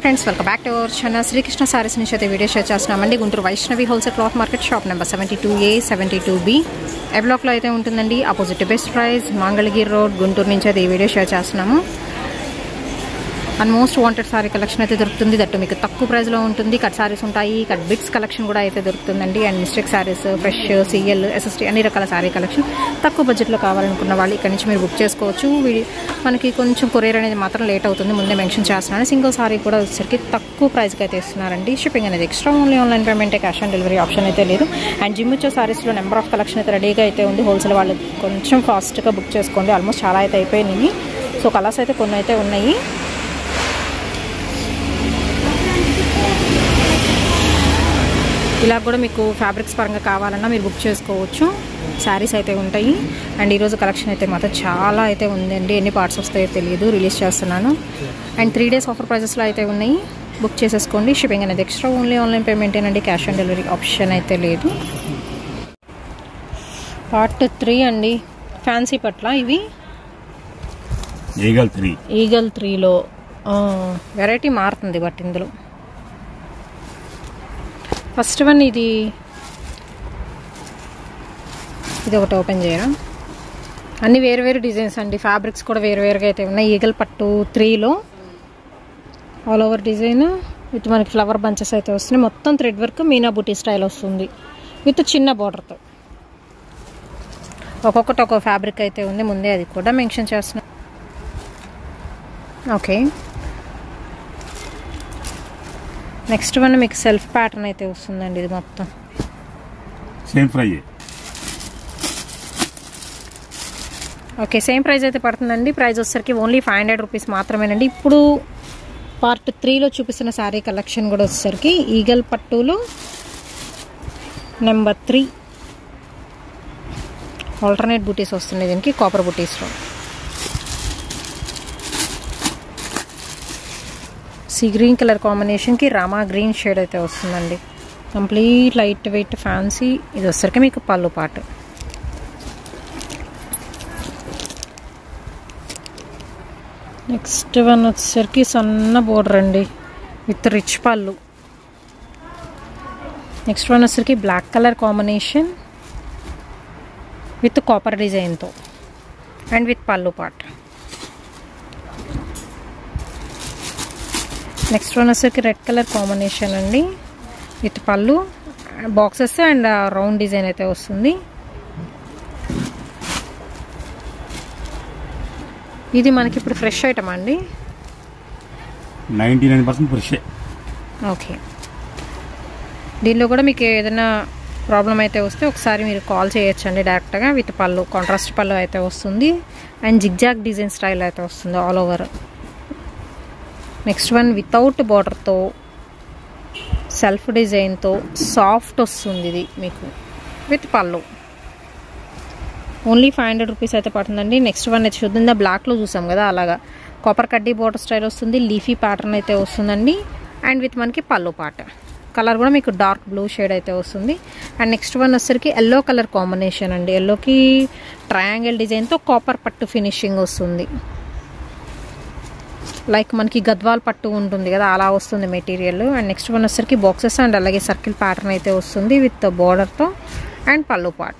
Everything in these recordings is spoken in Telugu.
Friends welcome back to our channel Srikrishna sarees నుంచి అయితే వీడియో షేర్ చేస్తున్నామండి Guntur Vaishnavi wholesale cloth market shop number seventy two A seventy two B A బ్లాక్లో అయితే ఉంటుందండి opposite best price Mangalagiri road Guntur నుంచి అయితే ఈ వీడియో షేర్ చేస్తున్నాము and most wanted saree collection అయితే దొరుకుతుంది దట్టు మీకు తక్కువ ప్రైస్లో ఉంటుంది కట్ సారీస్ ఉంటాయి కట్ బిట్స్ కలెక్షన్ కూడా అయితే దొరుకుతుందండి and mistake sarees fresh CL SST అన్ని రకాల సారీ కలెక్షన్ తక్కువ బడ్జెట్లో కావాలనుకున్న వాళ్ళు ఇక్కడ నుంచి మీరు బుక్ చేసుకోవచ్చు వీ- మనకి కొంచెం కొరియర్ అనేది మాత్రం లేట్ అవుతుంది ముందే మెన్షన్ చేస్తున్నాను సింగిల్ సారీ కూడా వచ్చేసరికి తక్కువ ప్రైస్కి అయితే ఇస్తున్నారండి షిప్పింగ్ అనేది ఎక్స్ట్రా ఓన్లీ ఆన్లైన్ పేమెంటే క్యాష్ ఆన్ డెలివరీ ఆప్షన్ అయితే లేదు అండ్ జిమ్ వచ్చే సారీస్లో నెంబర్ ఆఫ్ కలెక్షన్ అయితే రెడీగా అయితే ఉంది హోల్సేల్ వాళ్ళు కొంచెం ఫాస్ట్గా బుక్ చేసుకోండి ఆల్మోస్ట్ చాలా అయితే అయిపోయినాయి సో కలర్స్ అయితే కొన్ని అయితే ఉన్నాయి ఇలా కూడా మీకు ఫ్యాబ్రిక్స్ పరంగా కావాలన్నా మీరు బుక్ చేసుకోవచ్చు శారీస్ అయితే ఉంటాయి అండ్ ఈరోజు కలెక్షన్ అయితే మాత్రం చాలా అయితే ఉందండి ఎన్ని పార్ట్స్ వస్తాయో తెలియదు రిలీజ్ చేస్తున్నాను అండ్ త్రీ డేస్ ఆఫర్ ప్రైజెస్లో అయితే ఉన్నాయి బుక్ చేసేసుకోండి షిప్పింగ్ అనేది ఎక్స్ట్రా ఓన్లీ ఆన్లైన్ పేమెంట్ ఏనండి క్యాష్ ఆన్ డెలివరీ ఆప్షన్ అయితే లేదు పార్ట్ త్రీ అండి ఫ్యాన్సీ పట్ల ఇవి ఈగల్ త్రీ ఈగల్ త్రీలో వెరైటీ మారుతుంది బట్ ఇందులో ఫస్ట్ వన్ ఇది ఇది ఒకటి ఓపెన్ చేయరా అన్ని వేరు వేరు డిజైన్స్ అండి ఫ్యాబ్రిక్స్ కూడా వేరు వేరుగా అయితే ఉన్నాయి ఈగల్ పట్టు త్రీలో ఆల్ ఓవర్ డిజైన్ విత్ మనకి ఫ్లవర్ బంచెస్ అయితే వస్తున్నాయి మొత్తం థ్రెడ్ వర్క్ మీనా బుటీ స్టైల్ వస్తుంది విత్ చిన్న బార్డర్తో ఒక్కొక్కటి ఒక్కొక్క ఫ్యాబ్రిక్ అయితే ఉంది ముందే అది కూడా మెన్షన్ చేస్తున్నాం ఓకే నెక్స్ట్ వన్ మీకు సెల్ఫ్ ప్యాటర్న్ అయితే వస్తుందండి ఇది మొత్తం same price okay same price అయితే పడుతుందండి ప్రైస్ వచ్చేసరికి ఓన్లీ ఫైవ్ హండ్రెడ్ రూపీస్ మాత్రమేనండి ఇప్పుడు పార్ట్ త్రీలో చూపిస్తున్న శారీ కలెక్షన్ కూడా వచ్చేసరికి ఈగల్ పట్టులో నెంబర్ త్రీ ఆల్టర్నేట్ బూటీస్ వస్తున్నాయి దీనికి కాపర్ బూటీస్లో సీ గ్రీన్ కలర్ కాంబినేషన్కి రామా గ్రీన్ షేడ్ అయితే వస్తుందండి కంప్లీట్ లైట్ వెయిట్ ఫ్యాన్సీ ఇది వచ్చరికి మీకు పళ్ళు పాటు నెక్స్ట్ వన్ వచ్చేసరికి సన్న బోర్డర్ అండి with rich pallu next one వచ్చేసరికి black colour combination with copper డిజైన్తో అండ్ విత్ పళ్ళు పాట్ నెక్స్ట్ వన్ వచ్చేసరికి రెడ్ కలర్ కాంబినేషన్ అండి with pallu boxes and round design అయితే వస్తుంది ఇది మనకి ఇప్పుడు ఫ్రెష్ ఐటమ్ అండి ninety nine percent fresh okay దీనిలో కూడా మీకు ఏదైనా ప్రాబ్లం అయితే వస్తే ఒకసారి మీరు కాల్ చేయొచ్చండి డైరెక్ట్గా విత్ పళ్ళు కాంట్రాస్ట్ పళ్ళు అయితే వస్తుంది అండ్ జిగ్జాగ్ డిజైన్ స్టైల్ అయితే వస్తుంది all over next one without బార్డర్తో సెల్ఫ్ డిజైన్తో సాఫ్ట్ వస్తుంది ఇది మీకు with pallu only five hundred rupees అయితే పడుతుందండి నెక్స్ట్ వన్ అయితే చూద్దాం బ్లాక్లో చూసాం కదా అలాగా కాపర్ కడ్డీ బార్డర్ స్టైల్ వస్తుంది లీఫీ ప్యాటర్న్ అయితే వస్తుందండి అండ్ విత్ మనకి పళ్ళు పాట కలర్ కూడా మీకు డార్క్ బ్లూ షేడ్ అయితే వస్తుంది అండ్ నెక్స్ట్ వన్ వచ్చరికి ఎల్లో కలర్ కాంబినేషన్ అండి ఎల్లోకి ట్రయాంగిల్ డిజైన్తో కాపర్ పట్టు ఫినిషింగ్ వస్తుంది లైక్ మనకి గద్వాల్ పట్టు ఉంటుంది కదా అలా వస్తుంది మెటీరియల్ అండ్ నెక్స్ట్ వన్ వచ్చరికి బాక్సెస్ అండ్ అలాగే సర్కిల్ ప్యాటర్న్ అయితే వస్తుంది విత్ బోర్డర్తో అండ్ పళ్ళు పాట్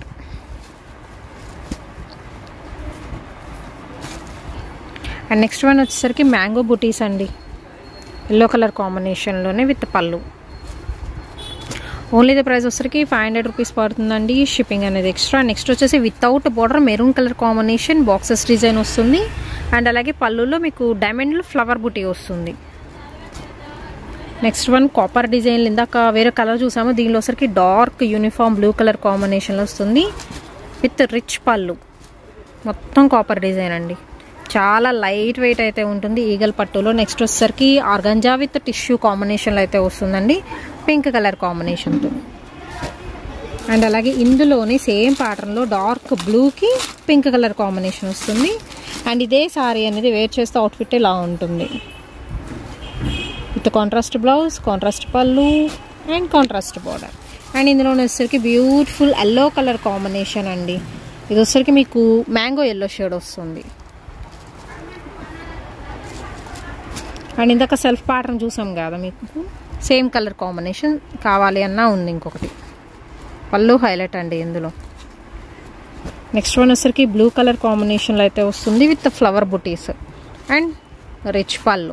అండ్ నెక్స్ట్ వన్ వచ్చేసరికి మ్యాంగో బుటీస్ అండి ఎల్లో కలర్ కాంబినేషన్లోనే with pallu only the price వచ్చరికి ఫైవ్ హండ్రెడ్ రూపీస్ పడుతుందండి షిప్పింగ్ అనేది ఎక్స్ట్రా నెక్స్ట్ వచ్చేసి without border maroon colour combination boxes design వస్తుంది అండ్ అలాగే పళ్ళులో మీకు డైమండ్లో ఫ్లవర్ బుటీ వస్తుంది నెక్స్ట్ వన్ కాపర్ డిజైన్ ఇందాక వేరే కలర్ చూసాము దీనిలో వచ్చరికి డార్క్ యూనిఫామ్ బ్లూ కలర్ కాంబినేషన్లో వస్తుంది విత్ రిచ్ పళ్ళు మొత్తం కాపర్ డిజైన్ అండి చాలా లైట్ వెయిట్ అయితే ఉంటుంది ఈగల్ పట్టులో నెక్స్ట్ వచ్చేసరికి ఆర్గంజా విత్ టిష్యూ కాంబినేషన్లో అయితే వస్తుందండి పింక్ కలర్ కాంబినేషన్తో అండ్ అలాగే ఇందులోనే సేమ్ ప్యాటర్న్లో డార్క్ బ్లూకి పింక్ కలర్ కాంబినేషన్ వస్తుంది అండ్ ఇదే సారీ అనేది వేర్ చేస్తే అవుట్ఫిట్ ఇలా ఉంటుంది with contrast blouse contrast pallu and contrast border and ఇందులో వచ్చేసరికి బ్యూటిఫుల్ ఎల్లో కలర్ కాంబినేషన్ అండి ఇది వచ్చేసరికి మీకు మ్యాంగో ఎల్లో షేడ్ వస్తుంది అండ్ ఇందాక సెల్ఫ్ ప్యాటర్న్ చూసాం కదా మీకు సేమ్ కలర్ కాంబినేషన్ కావాలి అన్నా ఉంది ఇంకొకటి పళ్ళు హైలైట్ అండి ఇందులో నెక్స్ట్ వన్ వచ్చరికి బ్లూ కలర్ కాంబినేషన్లో అయితే వస్తుంది with flower butis and rich pallu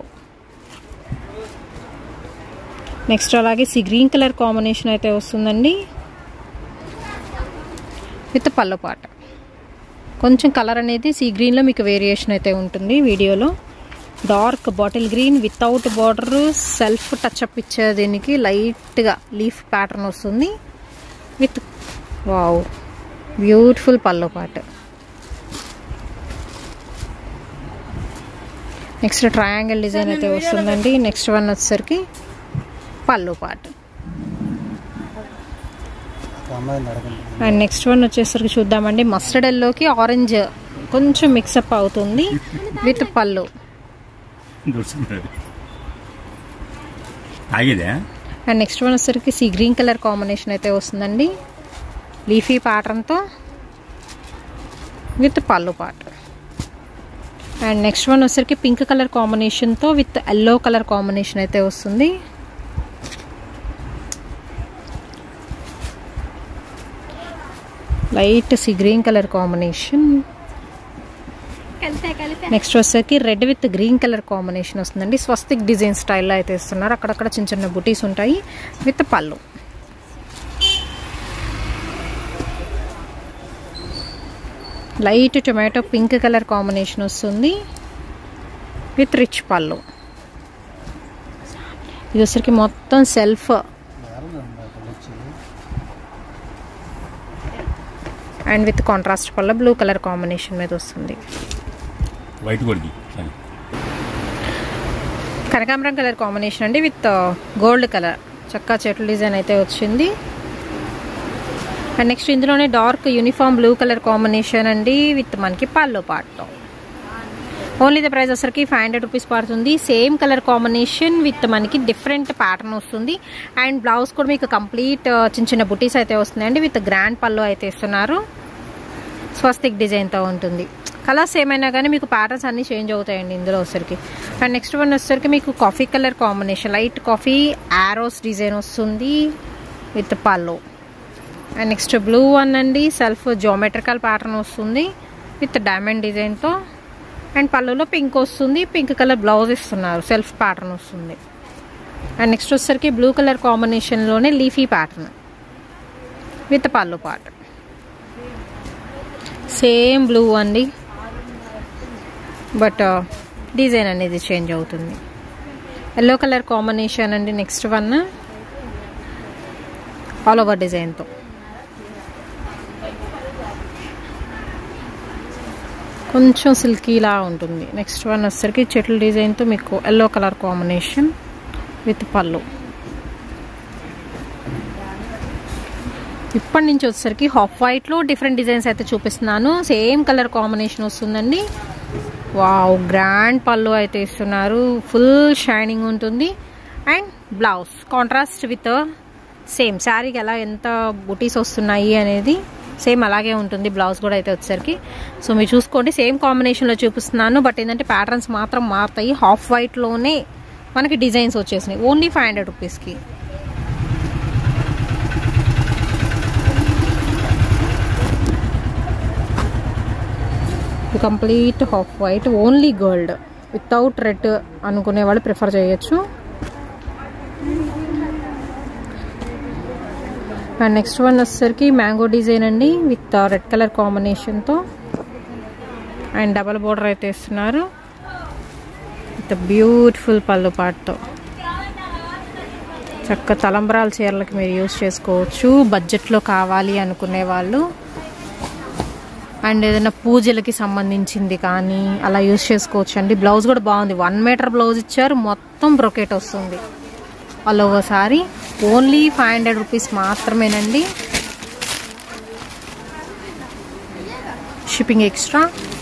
next అలాగే సి గ్రీన్ కలర్ కాంబినేషన్ అయితే వస్తుందండి విత్ పళ్ళు పాట కొంచెం కలర్ అనేది సీ గ్రీన్లో మీకు వేరియేషన్ అయితే ఉంటుంది వీడియోలో dark bottle green without border self touch up ఇచ్చే దీనికి లైట్గా లీఫ్ ప్యాటర్న్ వస్తుంది విత్ వావ్ బ్యూటిఫుల్ పల్లో పాట నెక్స్ట్ ట్రయాంగిల్ డిజైన్ అయితే వస్తుందండి నెక్స్ట్ వన్ వచ్చేసరికి పళ్ళు పాట అండ్ నెక్స్ట్ వన్ వచ్చేసరికి చూద్దామండి మస్టర్డ్ ఎల్లోకి ఆరెంజ్ కొంచెం మిక్సప్ అవుతుంది విత్ పళ్ళు దొరుకుతుంది ఆగేదే అండ్ నెక్స్ట్ వన్ వచ్చేసరికి సీ గ్రీన్ కలర్ కాంబినేషన్ అయితే వస్తుందండి లీఫీ ప్యాటర్న్తో విత్ పళ్ళు పాట అండ్ నెక్స్ట్ వన్ వచ్చేసరికి పింక్ కలర్ కాంబినేషన్తో విత్ ఎల్లో కలర్ కాంబినేషన్ అయితే వస్తుంది light sea green colour combination next వచ్చేసరికి red with green colour combination వస్తుందండి స్వస్తిక్ డిజైన్ స్టైల్లో అయితే ఇస్తున్నారు అక్కడక్కడ చిన్న చిన్న బుటీస్ ఉంటాయి with pallu light tomato pink colour combination వస్తుంది విత్ రిచ్ పళ్ళు ఇది వచ్చరికి మొత్తం సెల్ఫ్ అండ్ విత్ కాంట్రాస్ట్ పళ్ళ బ్లూ కలర్ కాంబినేషన్ మీద వస్తుంది వైట్ కొడికి కనకాంబరం కలర్ కాంబినేషన్ అండి విత్ గోల్డ్ కలర్ చక్కా చెట్ల డిజైన్ అయితే వచ్చింది అండ్ నెక్స్ట్ ఇందులోనే dark uniform blue colour combination అండి విత్ మనకి పళ్ళు పాటతో ఓన్లీ ద ప్రైస్ వచ్చరికి ఫైవ్ హండ్రెడ్ రూపీస్ పడుతుంది సేమ్ కలర్ కాంబినేషన్ విత్ మనకి డిఫరెంట్ ప్యాటర్న్ వస్తుంది అండ్ బ్లౌజ్ కూడా మీకు కంప్లీట్ చిన్న చిన్న బుటీస్ అయితే వస్తున్నాయండి విత్ గ్రాండ్ పళ్ళు అయితే ఇస్తున్నారు స్వస్తిక్ డిజైన్తో ఉంటుంది కలర్స్ ఏమైనా కానీ మీకు ప్యాటర్న్స్ అన్నీ చేంజ్ అవుతాయండి ఇందులో వచ్చరికి అండ్ నెక్స్ట్ వన్ వచ్చేసరికి మీకు coffee colour combination light coffee arrows design వస్తుంది with pallu and next blue one అండి సెల్ఫ్ జోమెట్రికల్ ప్యాటర్న్ వస్తుంది విత్ డైమండ్ డిజైన్తో అండ్ పళ్ళులో పింక్ వస్తుంది పింక్ కలర్ బ్లౌజ్ ఇస్తున్నారు సెల్ఫ్ ప్యాటర్న్ వస్తుంది అండ్ నెక్స్ట్ వచ్చేసరికి బ్లూ కలర్ కాంబినేషన్లోనే లీఫీ ప్యాటర్న్ విత్ పళ్ళు పాట సేమ్ బ్లూ అండి బట్ డిజైన్ అనేది చేంజ్ అవుతుంది ఎల్లో కలర్ కాంబినేషన్ అండి నెక్స్ట్ వన్ ఆల్ ఓవర్ డిజైన్తో కొంచెం సిల్కీలా ఉంటుంది నెక్స్ట్ వన్ వచ్చేసరికి చెట్ల డిజైన్తో మీకు ఎల్లో కలర్ కాంబినేషన్ విత్ పళ్ళు ఇప్పటి నుంచి వచ్చేసరికి హాఫ్ వైట్లో డిఫరెంట్ డిజైన్స్ అయితే చూపిస్తున్నాను సేమ్ కలర్ కాంబినేషన్ వస్తుందండి వావ్ గ్రాండ్ పళ్ళు అయితే ఇస్తున్నారు ఫుల్ షైనింగ్ ఉంటుంది and blouse contrast with same శారీకి ఎలా ఎంత బుటీస్ వస్తున్నాయి అనేది సేమ్ అలాగే ఉంటుంది బ్లౌజ్ కూడా అయితే వచ్చేసరికి సో మీరు చూసుకోండి సేమ్ కాంబినేషన్లో చూపిస్తున్నాను బట్ ఏంటంటే ప్యాటర్న్స్ మాత్రం మారుతాయి హాఫ్ వైట్లోనే మనకి డిజైన్స్ వచ్చేసినాయి ఓన్లీ ఫైవ్ హండ్రెడ్ రూపీస్కి complete half white only gold without red అనుకునే వాళ్ళు ప్రిఫర్ చేయొచ్చు అండ్ నెక్స్ట్ వన్ వచ్చేసరికి మ్యాంగో డిజైన్ అండి విత్ రెడ్ కలర్ కాంబినేషన్తో అండ్ డబల్ బోర్డర్ అయితే ఇస్తున్నారు విత్ బ్యూటిఫుల్ పళ్ళు పాటుతో చక్క తలంబరాల చీరలకి మీరు యూస్ చేసుకోవచ్చు బడ్జెట్లో కావాలి అనుకునే వాళ్ళు అండ్ ఏదైనా పూజలకి సంబంధించింది కానీ అలా యూస్ చేసుకోవచ్చు అండి బ్లౌజ్ కూడా బాగుంది వన్ మీటర్ బ్లౌజ్ ఇచ్చారు మొత్తం బ్రొకెట్ వస్తుంది all over sari only five hundred rupees మాత్రమేనండి షిప్పింగ్ ఎక్స్ట్రా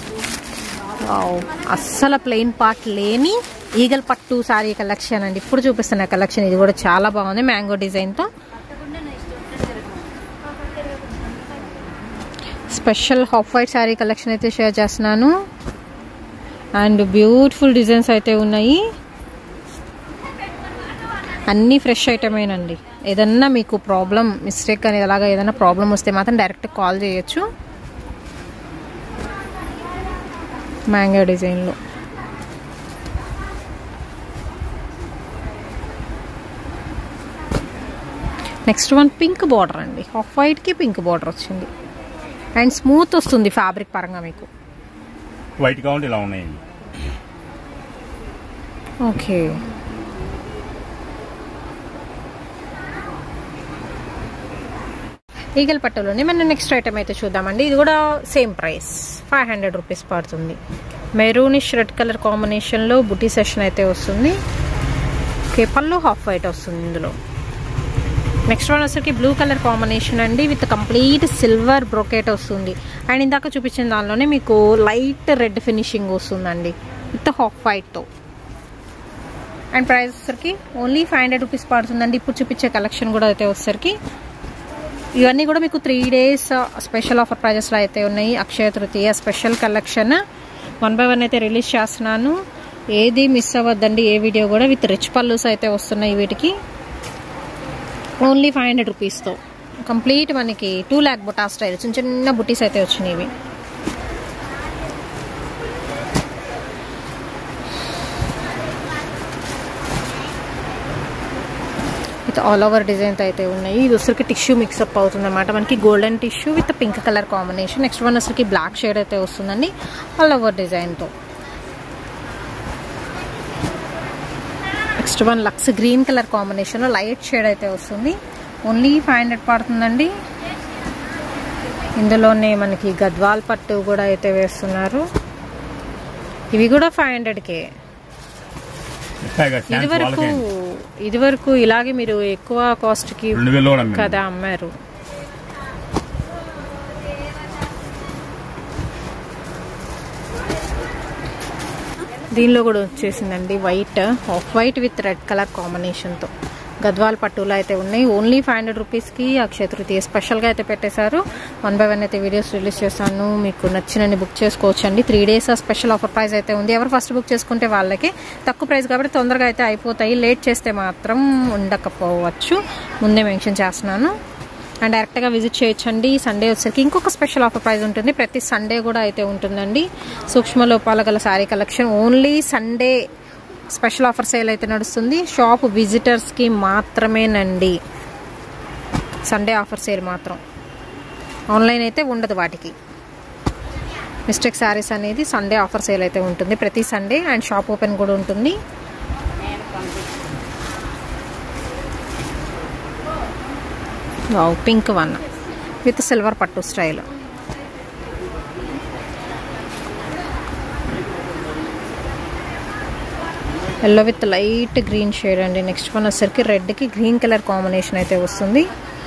అస్సలు ప్లెయిన్ పార్ట్ లేని ఈగల్ పట్టు సారీ కలెక్షన్ అండి ఇప్పుడు చూపిస్తున్న కలెక్షన్ ఇది కూడా చాలా బాగుంది మ్యాంగో డిజైన్తో special half white sari collection అయితే షేర్ చేస్తున్నాను అండ్ బ్యూటిఫుల్ డిజైన్స్ అయితే ఉన్నాయి అన్నీ ఫ్రెష్ ఐటమేనండి ఏదన్నా మీకు ప్రాబ్లం మిస్టేక్ అనేది అలాగా ఏదైనా ప్రాబ్లం వస్తే మాత్రం డైరెక్ట్ కాల్ చేయొచ్చు మ్యాంగో డిజైన్లో నెక్స్ట్ వన్ పింక్ బార్డర్ అండి ఆఫ్ వైట్కి పింక్ బార్డర్ వచ్చింది అండ్ స్మూత్ వస్తుంది ఫ్యాబ్రిక్ పరంగా మీకు వైట్ కావాలి ఇలా ఉన్నాయండి ఓకే ఈగల్ పట్టులోనే మనం నెక్స్ట్ ఐటమ్ అయితే చూద్దామండి ఇది కూడా same price five hundred rupees పడుతుంది మెరూనిష్ రెడ్ కలర్ కాంబినేషన్లో బుటీ సెషన్ అయితే వస్తుంది ఓకే పళ్ళు హాఫ్ వైట్ వస్తుంది ఇందులో నెక్స్ట్ వన్ వచ్చేసరికి బ్లూ కలర్ కాంబినేషన్ అండి విత్ కంప్లీట్ సిల్వర్ బ్రొకేట్ వస్తుంది అండ్ ఇందాక చూపించిన దానిలోనే మీకు లైట్ రెడ్ ఫినిషింగ్ వస్తుందండి విత్ హాఫ్ వైట్తో అండ్ ప్రైస్ వచ్చేసరికి ఓన్లీ ఫైవ్ హండ్రెడ్ రూపీస్ పడుతుందండి ఇప్పుడు చూపించే కలెక్షన్ కూడా అయితే వచ్చేసరికి ఇవన్నీ కూడా మీకు త్రీ డేస్ స్పెషల్ ఆఫర్ ప్రైజెస్లో అయితే ఉన్నాయి Akshaya Tritiya special collection one by one అయితే రిలీజ్ చేస్తున్నాను ఏది మిస్ అవ్వద్దండి ఏ వీడియో కూడా విత్ రిచ్ పల్లూస్ అయితే వస్తున్నాయి వీటికి ఓన్లీ ఫైవ్ హండ్రెడ్ రూపీస్తో కంప్లీట్ మనకి టూ ల్యాక్ బుటా స్టైల్ చిన్న చిన్న బుటీస్ అయితే వచ్చినాయి ఇవి విత్ ఆల్ ఓవర్ డిజైన్స్ అయితే ఉన్నాయి ఇది వచ్చరికి టిష్యూ మిక్సప్ అవుతుంది అనమాట మనకి golden tissue with pink colour combination next one వచ్చరికి బ్లాక్ షేడ్ అయితే వస్తుందండి ఆల్ ఓవర్ డిజైన్తో నెక్స్ట్ వన్ లక్స్ గ్రీన్ కలర్ కాంబినేషన్లో లైట్ షేడ్ అయితే వస్తుంది ఓన్లీ ఫైవ్ హండ్రెడ్ పడుతుందండి ఇందులోనే మనకి గద్వాల్ పట్టు కూడా అయితే వేస్తున్నారు ఇవి కూడా ఫైవ్ హండ్రెడ్కే పైగా ఇది ఛాన్స్ వరకు వాళ్ళకే ఇది వరకు ఇలాగే మీరు ఎక్కువ కాస్ట్కి రెండు వేలు కూడా అమ్మాను. కదా అమ్మారు దీనిలో కూడా వచ్చేసిందండి white off white with red colour కాంబినేషన్తో గద్వాల్ పట్టులో అయితే ఉన్నాయి ఓన్లీ ఫైవ్ హండ్రెడ్ రూపీస్కి అక్షయ తృతీయ స్పెషల్గా అయితే పెట్టేశారు వన్ బై వన్ అయితే వీడియోస్ రిలీజ్ చేస్తాను మీకు నచ్చినన్ని బుక్ చేసుకోవచ్చు అండి three days special offer price అయితే ఉంది ఎవరు ఫస్ట్ బుక్ చేసుకుంటే వాళ్ళకి తక్కువ ప్రైస్ కాబట్టి తొందరగా అయితే అయిపోతాయి లేట్ చేస్తే మాత్రం ఉండకపోవచ్చు ముందే మెన్షన్ చేస్తున్నాను అండ్ డైరెక్ట్గా విజిట్ చేయొచ్చండి సండే వచ్చేసరికి ఇంకొక స్పెషల్ ఆఫర్ ప్రైస్ ఉంటుంది ప్రతి సండే కూడా అయితే ఉంటుందండి సూక్ష్మ లోపాల గల sari collection only Sunday special offer sale అయితే నడుస్తుంది షాప్ విజిటర్స్కి మాత్రమేనండి సండే ఆఫర్ సేల్ మాత్రం ఆన్లైన్ అయితే ఉండదు వాటికి మిస్టేక్ శారీస్ అనేది సండే ఆఫర్ సేల్ అయితే ఉంటుంది ప్రతి సండే అండ్ షాప్ ఓపెన్ కూడా ఉంటుంది wow pink one with silver పట్టు style yellow with light green shade అండి నెక్స్ట్ వన్ వచ్చేసరికి రెడ్కి గ్రీన్ కలర్ కాంబినేషన్ అయితే వస్తుంది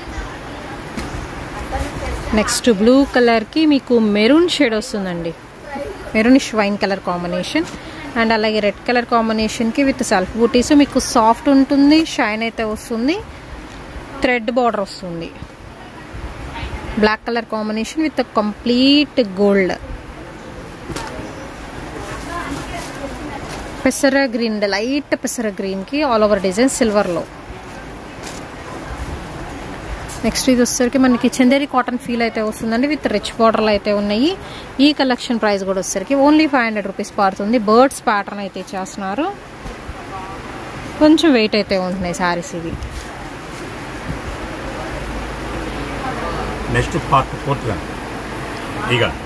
నెక్స్ట్ బ్లూ కలర్కి మీకు మెరూన్ షేడ్ వస్తుందండి maroonish wine colour combination and అలాగే రెడ్ కలర్ కాంబినేషన్కి విత్ సెల్ఫ్ బూటీస్ మీకు సాఫ్ట్ ఉంటుంది షైన్ అయితే వస్తుంది థ్రెడ్ బార్డర్ వస్తుంది black colour combination with complete gold పెసర గ్రీన్ లైట్ పెసర గ్రీన్కి ఆల్ ఓవర్ డిజైన్ సిల్వర్లో నెక్స్ట్ ఇది వచ్చేసరికి మనకి చందేరి కాటన్ ఫీల్ అయితే వస్తుందండి విత్ రిచ్ బార్డర్లు అయితే ఉన్నాయి ఈ కలెక్షన్ ప్రైస్ కూడా వచ్చేసరికి ఓన్లీ ఫైవ్ హండ్రెడ్ రూపీస్ పడుతుంది బర్డ్స్ ప్యాటర్న్ అయితే చేస్తున్నారు కొంచెం వెయిట్ అయితే ఉంటున్నాయి శారీస్ ఇవి నెక్స్ట్ పార్ట్ ఫోర్త్ గా ఇక